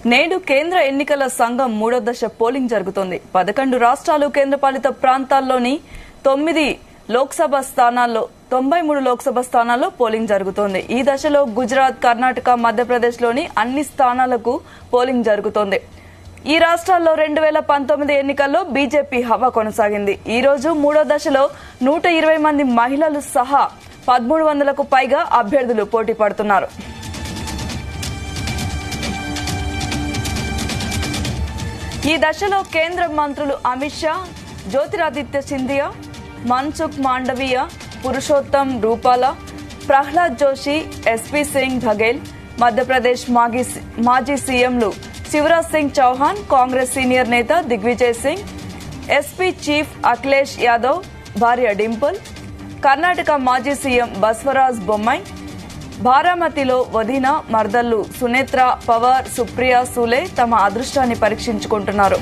నేడు కేంద్ర ఎన్నికల సంఘం మూడో దశ పోలింగ్ జరుగుతోంది పదకొండు రాష్ట్రాలు కేంద్రపాలిత ప్రాంతాల్లోని తొమ్మిది లోక్సభ స్థానాల్లో తొంభై మూడు లోక్సభ స్థానాల్లో పోలింగ్ జరుగుతోంది ఈ దశలో గుజరాత్ కర్ణాటక మధ్యప్రదేశ్లోని అన్ని స్థానాలకు పోలింగ్ జరుగుతోంది ఈ రాష్ట్రాల్లో రెండు వేల పంతొమ్మిది ఎన్నికల్లో బీజేపీ హవా కొనసాగింది ఈ రోజు మూడో దశలో నూట ఇరవై మంది మహిళలు సహా పదమూడు వందలకు పైగా అభ్యర్థులు పోటీ పడుతున్నారు ఈ దశలో కేంద్ర మంత్రులు అమిత్ షా జ్యోతిరాదిత్య సింధియా మన్సుఖ్ మాండవీయ పురుషోత్తం రూపాల ప్రహ్లాద్ జోషి ఎస్పీ సింగ్ బఘేల్ మధ్యప్రదేశ్ మాజీ మాజీ సీఎంలు శివరాజ్ సింగ్ చౌహాన్ కాంగ్రెస్ సీనియర్ నేత దిగ్విజయ్ సింగ్ ఎస్పీ చీఫ్ అఖిలేష్ యాదవ్ భార్య డింపుల్ కర్ణాటక మాజీ సీఎం బస్వరాజ్ బొమ్మాయి బారామతిలో వదిన మర్దల్లు సునేత్ర పవార్ సుప్రియా సూలే తమ అదృష్టాన్ని పరీక్షించుకుంటున్నారు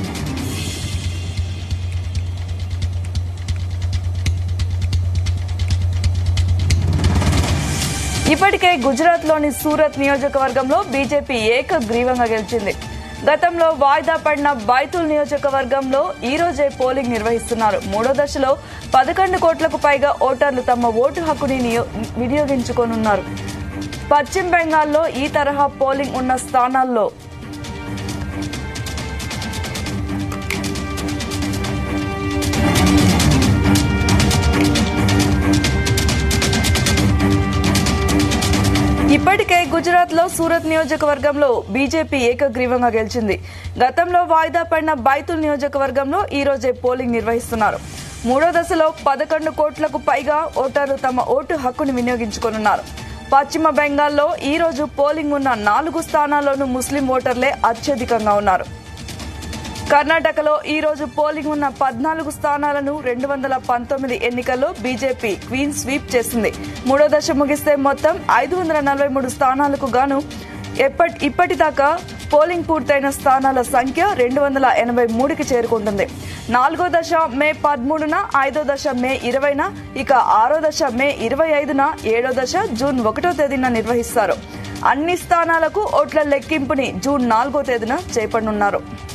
ఇప్పటికే గుజరాత్లోని సూరత్ నియోజకవర్గంలో బీజేపీ ఏకగ్రీవంగా గెలిచింది గతంలో వాయిదా పడిన బైతుల్ నియోజకవర్గంలో ఈ రోజే పోలింగ్ నిర్వహిస్తున్నారు మూడో దశలో పదకొండు కోట్లకు పైగా ఓటర్లు తమ ఓటు హక్కుని నియో- వినియోగించుకోనున్నారు పశ్చిమ బెంగాల్లో ఈ తరహా పోలింగ్ ఉన్న స్థానాల్లో ఇప్పటికే గుజరాత్ లో సూరత్ నియోజకవర్గంలో బీజేపీ ఏకగ్రీవంగా గెలిచింది గతంలో వాయిదా పడిన బైతుల్ నియోజకవర్గంలో ఈ రోజే పోలింగ్ నిర్వహిస్తున్నారు మూడో దశలో పదకొండు కోట్లకు పైగా ఓటర్లు తమ ఓటు హక్కును వినియోగించుకోనున్నారు పశ్చిమ బెంగాల్లో ఈ రోజు పోలింగ్ ఉన్న నాలుగు స్థానాల్లోనూ ముస్లిం ఓటర్లే అత్యధికంగా ఉన్నారు కర్ణాటకలో ఈ రోజు పోలింగ్ ఉన్న పద్నాలుగు స్థానాలను రెండు వందల పంతొమ్మిది ఎన్నికల్లో బీజేపీ క్వీన్ స్వీప్ చేసింది మూడో దశ ముగిస్తే మొత్తం ఐదు వందల నలభై మూడు స్థానాలకు గాను ఎప్పటి ఇప్పటిదాకా పోలింగ్ పూర్తయిన స్థానాల సంఖ్య రెండు వందల ఎనభై మూడుకి చేరుకుంటుంది నాలుగో దశ మే పదమూడున ఐదో దశ మే ఇరవైన ఇక ఆరో దశ మే ఇరవై ఐదున ఏడో దశ జూన్ ఒకటో తేదీన నిర్వహిస్తారు అన్ని స్థానాలకు ఓట్ల లెక్కింపుని జూన్ నాలుగో తేదీన చేపట్టనున్నారు